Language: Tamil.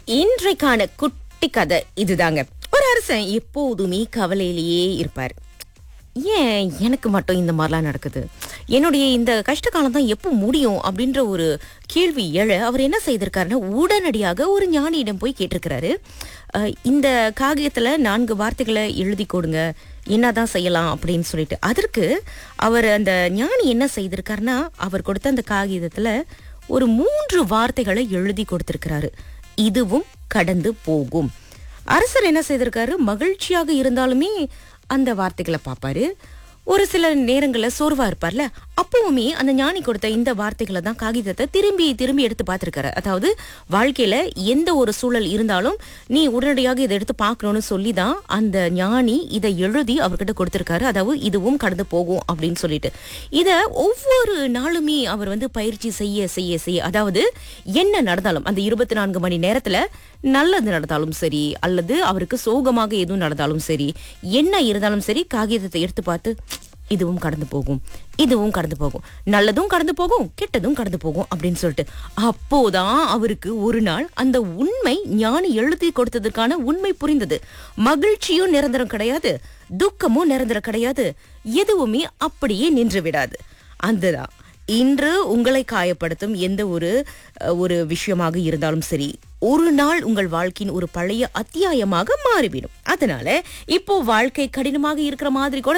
இன்றைக்கான குட்டி கதை இதுதாங்க ஒரு அரசன் எப்போதுமே கவலையிலேயே இருப்பார் ஏன் எனக்கு மட்டும் இந்த மாதிரிலாம் நடக்குது என்னுடைய இந்த கஷ்ட காலம் தான் எப்போ முடியும் அப்படின்ற ஒரு கேள்வி எழ அவர் என்ன செய்திருக்காருன்னா உடனடியாக ஒரு ஞானியிடம் போய் கேட்டிருக்கிறாரு அஹ், இந்த காகிதத்துல நான்கு வார்த்தைகளை எழுதி கொடுங்க என்னதான் செய்யலாம் அப்படின்னு சொல்லிட்டு அதற்கு அவர் அந்த ஞானி என்ன செய்திருக்காருன்னா அவர் கொடுத்த அந்த காகிதத்துல ஒரு மூன்று வார்த்தைகளை எழுதி கொடுத்திருக்கிறாரு இதுவும் கடந்து போகும் அரசர் என்ன செய்திருக்காரு மகிழ்ச்சியாக இருந்தாலுமே அந்த வார்த்தைகளை பார்ப்பாரு ஒரு சில நேரங்கள்ல சோர்வா இருப்பார்ல அப்பவுமே அந்த ஞானி கொடுத்த இந்த வார்த்தைகளை தான் காகிதத்தை திரும்பி திரும்பி எடுத்து பார்த்திருக்காரு அதாவது வாழ்க்கையில எந்த ஒரு சூழல் இருந்தாலும் நீ உடனடியாக இதை எடுத்து பார்க்கணும்னு சொல்லி தான் அந்த ஞானி இதை எழுதி அவர்கிட்ட கொடுத்திருக்காரு அதாவது இதுவும் கடந்து போகும் அப்படின்னு சொல்லிட்டு இத ஒவ்வொரு நாளுமே அவர் வந்து பயிற்சி செய்ய செய்ய செய்ய அதாவது என்ன நடந்தாலும் அந்த இருபத்தி நான்கு மணி நேரத்துல நல்லது நடந்தாலும் சரி அல்லது அவருக்கு சோகமாக எதுவும் நடந்தாலும் சரி என்ன இருந்தாலும் சரி காகிதத்தை எடுத்து பார்த்து இதுவும் கடந்து போகும் இதுவும் கடந்து போகும் நல்லதும் கடந்து போகும் கெட்டதும் கடந்து போகும் அப்படின்னு சொல்லிட்டு அப்போதான் அவருக்கு ஒரு நாள் அந்த உண்மை ஞானி எழுதி கொடுத்ததுக்கான உண்மை புரிந்தது மகிழ்ச்சியும் நிரந்தரம் கிடையாது துக்கமும் நிரந்தரம் கிடையாது எதுவுமே அப்படியே நின்று விடாது அதுதான் இன்று உங்களை காயப்படுத்தும் எந்த ஒரு அஹ், ஒரு விஷயமாக இருந்தாலும் சரி ஒரு நாள் உங்கள் வாழ்க்கையின் ஒரு பழைய அத்தியாயமாக மாறிவிடும் அதனால இப்போ வாழ்க்கை கடினமாக இருக்கிற மாதிரி கூட